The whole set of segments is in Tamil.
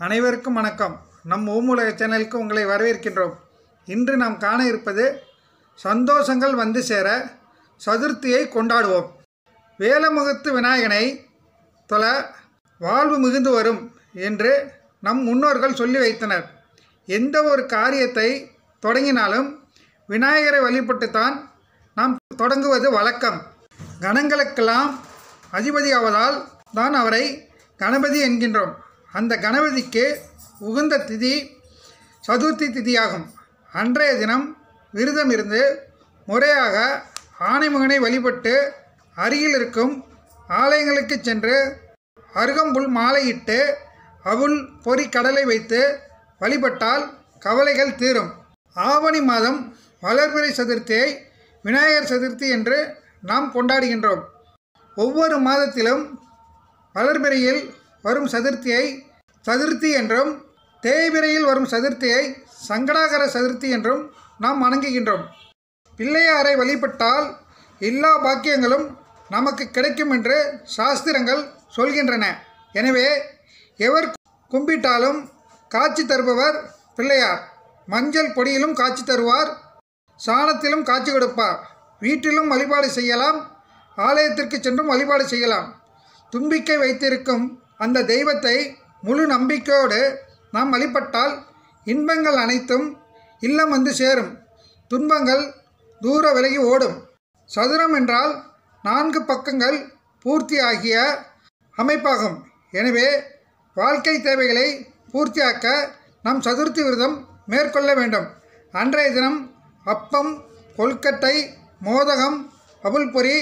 அனைவருக்கும் வணக்கம் நம் ஓமுலக சேனலுக்கு உங்களை வரவேற்கின்றோம் இன்று நாம் காண இருப்பது சந்தோஷங்கள் வந்து சேர சதுர்த்தியை கொண்டாடுவோம் வேலமுகத்து விநாயகனை தொல வாழ்வு மிகுந்து வரும் என்று நம் முன்னோர்கள் சொல்லி வைத்தனர் எந்த ஒரு காரியத்தை தொடங்கினாலும் விநாயகரை வழிபட்டுத்தான் நாம் தொடங்குவது வழக்கம் கணங்களுக்கெல்லாம் அதிபதியாவதால் தான் அவரை கணபதி என்கின்றோம் அந்த கணபதிக்கு உகந்த திதி சதுர்த்தி திதியாகும் அன்றைய தினம் விரதம் இருந்து முறையாக ஆனைமகனை வழிபட்டு அருகில் இருக்கும் ஆலயங்களுக்கு சென்று அருகம்புல் மாலையிட்டு அவுள் பொறி கடலை வைத்து வழிபட்டால் கவலைகள் தீரும் ஆவணி மாதம் வளர்பிறை சதுர்த்தியை விநாயகர் சதுர்த்தி என்று நாம் கொண்டாடுகின்றோம் ஒவ்வொரு மாதத்திலும் வளர்பிறையில் வரும் சதுர்த்தியை சதுர்த்தி என்றும் தேய்பிறையில் வரும் சதுர்த்தியை சங்கடாகர சதுர்த்தி என்றும் நாம் வணங்குகின்றோம் பிள்ளையாரை வழிபட்டால் எல்லா பாக்கியங்களும் நமக்கு கிடைக்கும் என்று சாஸ்திரங்கள் சொல்கின்றன எனவே எவர் கும்பிட்டாலும் காட்சி தருபவர் பிள்ளையார் மஞ்சள் பொடியிலும் காட்சி தருவார் சாணத்திலும் காட்சி கொடுப்பார் வீட்டிலும் வழிபாடு செய்யலாம் ஆலயத்திற்கு சென்றும் வழிபாடு செய்யலாம் தும்பிக்கை வைத்திருக்கும் அந்த தெய்வத்தை முழு நம்பிக்கையோடு நாம் வழிபட்டால் இன்பங்கள் அனைத்தும் இல்லம் வந்து சேரும் துன்பங்கள் தூர விலகி ஓடும் சதுரம் என்றால் நான்கு பக்கங்கள் பூர்த்தியாகிய அமைப்பாகும் எனவே வாழ்க்கை தேவைகளை பூர்த்தியாக்க நாம் சதுர்த்தி விரதம் மேற்கொள்ள வேண்டும் அன்றைய தினம் அப்பம் கொல்கட்டை மோதகம் அபுல்பொரி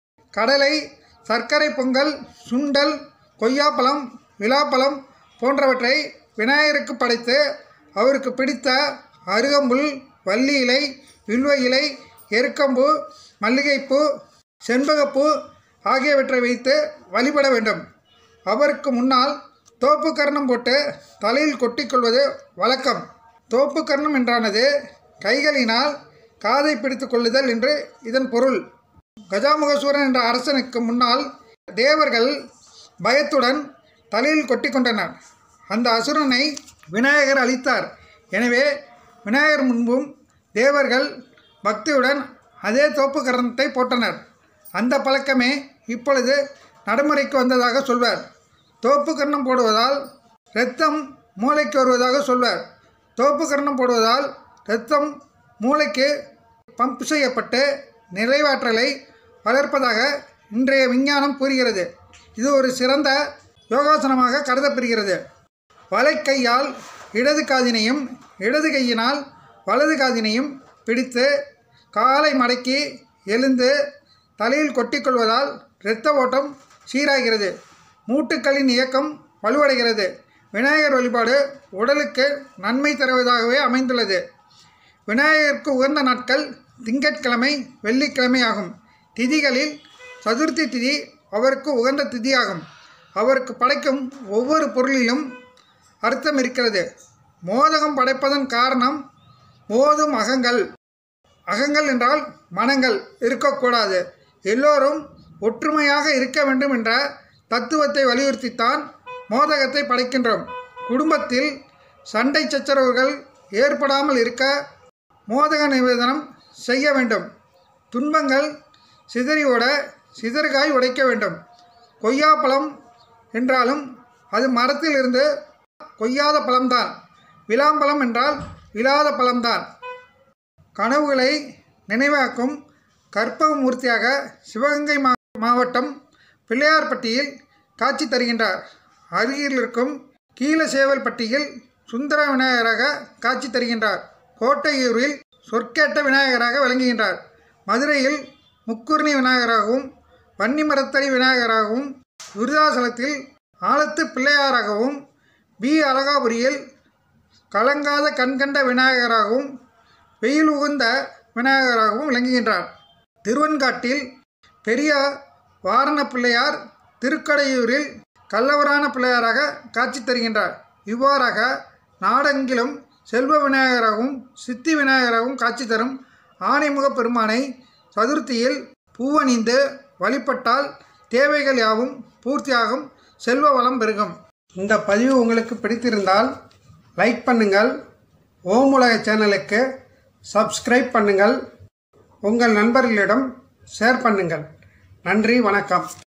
கடலை சர்க்கரை பொங்கல் சுண்டல் கொய்யாப்பழம் விழாப்பழம் போன்றவற்றை விநாயகருக்கு படைத்து அவருக்கு பிடித்த அருகம்புல் வள்ளி இலை வில்வ இலை எருக்கம்பூ மல்லிகைப்பூ செண்பகப்பூ ஆகியவற்றை வைத்து வழிபட வேண்டும் அவருக்கு முன்னால் தோப்பு கர்ணம் போட்டு தலையில் கொட்டிக்கொள்வது வழக்கம் தோப்பு கர்ணம் என்றானது கைகளினால் காதை பிடித்து கொள்ளுதல் என்று இதன் பொருள் கஜாமுகசூரன் என்ற அரசனுக்கு முன்னால் தேவர்கள் பயத்துடன் தலையில் கொட்டி கொண்டனர் அந்த அசுரனை விநாயகர் அழித்தார் எனவே விநாயகர் முன்பும் தேவர்கள் பக்தியுடன் அதே தோப்பு கரணத்தை போட்டனர் அந்த பழக்கமே இப்பொழுது நடைமுறைக்கு வந்ததாக சொல்வார் தோப்பு கர்ணம் போடுவதால் இரத்தம் மூளைக்கு வருவதாக சொல்வார் தோப்பு கர்ணம் போடுவதால் இரத்தம் மூளைக்கு பம்ப் செய்யப்பட்டு நிறைவாற்றலை வளர்ப்பதாக இன்றைய விஞ்ஞானம் கூறுகிறது இது ஒரு சிறந்த யோகாசனமாக கருதப்படுகிறது வலைக்கையால் இடது காதினையும் இடது கையினால் வலது காதினையும் பிடித்து காலை மடக்கி எழுந்து தலையில் கொட்டிக்கொள்வதால் இரத்த ஓட்டம் சீராகிறது மூட்டுக்களின் இயக்கம் வலுவடைகிறது விநாயகர் வழிபாடு உடலுக்கு நன்மை தருவதாகவே அமைந்துள்ளது விநாயகருக்கு உகந்த நாட்கள் திங்கட்கிழமை வெள்ளிக்கிழமை ஆகும் திதிகளில் சதுர்த்தி திதி அவருக்கு உகந்த திதியாகும் அவருக்கு படைக்கும் ஒவ்வொரு பொருளிலும் அர்த்தம் இருக்கிறது மோதகம் படைப்பதன் காரணம் மோதும் அகங்கள் அகங்கள் என்றால் மனங்கள் இருக்கக்கூடாது எல்லோரும் ஒற்றுமையாக இருக்க வேண்டும் என்ற தத்துவத்தை வலியுறுத்தித்தான் மோதகத்தை படைக்கின்றோம் குடும்பத்தில் சண்டை சச்சரவுகள் ஏற்படாமல் இருக்க மோதக நிவேதனம் செய்ய வேண்டும் துன்பங்கள் சிதறி ஓட சிதறுகாய் உடைக்க வேண்டும் கொய்யாப்பழம் என்றாலும் அது மரத்திலிருந்து கொய்யாத பழம்தான் விளாம்பழம் என்றால் விழாத பழம்தான் கனவுகளை நினைவாக்கும் கற்பகமூர்த்தியாக சிவகங்கை மா மாவட்டம் பிள்ளையார்பட்டியில் காட்சி தருகின்றார் அருகில் இருக்கும் கீழசேவல்பட்டியில் சுந்தர விநாயகராக காட்சி தருகின்றார் கோட்டையூரில் சொற்கேட்ட விநாயகராக விளங்குகின்றார் மதுரையில் முக்குர்ணி விநாயகராகவும் வன்னிமரத்தடி விநாயகராகவும் விருதாசலத்தில் ஆலத்து பிள்ளையாராகவும் பி அழகாபுரியில் கலங்காத கண்கண்ட விநாயகராகவும் வெயில் உகுந்த விநாயகராகவும் விளங்குகின்றார் திருவன்காட்டில் பெரிய வாரண பிள்ளையார் திருக்கடையூரில் கல்லவரான பிள்ளையாராக காட்சி தருகின்றார் இவ்வாறாக நாடெங்கிலும் செல்வ விநாயகராகவும் சித்தி விநாயகராகவும் காட்சி தரும் ஆனைமுக பெருமானை சதுர்த்தியில் பூவணிந்து வழிபட்டால் தேவைகள் யாவும் பூர்த்தியாகும் செல்வ வளம் பெருகும் இந்த பதிவு உங்களுக்கு பிடித்திருந்தால் லைக் பண்ணுங்கள் ஓம் உலக சேனலுக்கு சப்ஸ்கிரைப் பண்ணுங்கள் உங்கள் நண்பர்களிடம் ஷேர் பண்ணுங்கள் நன்றி வணக்கம்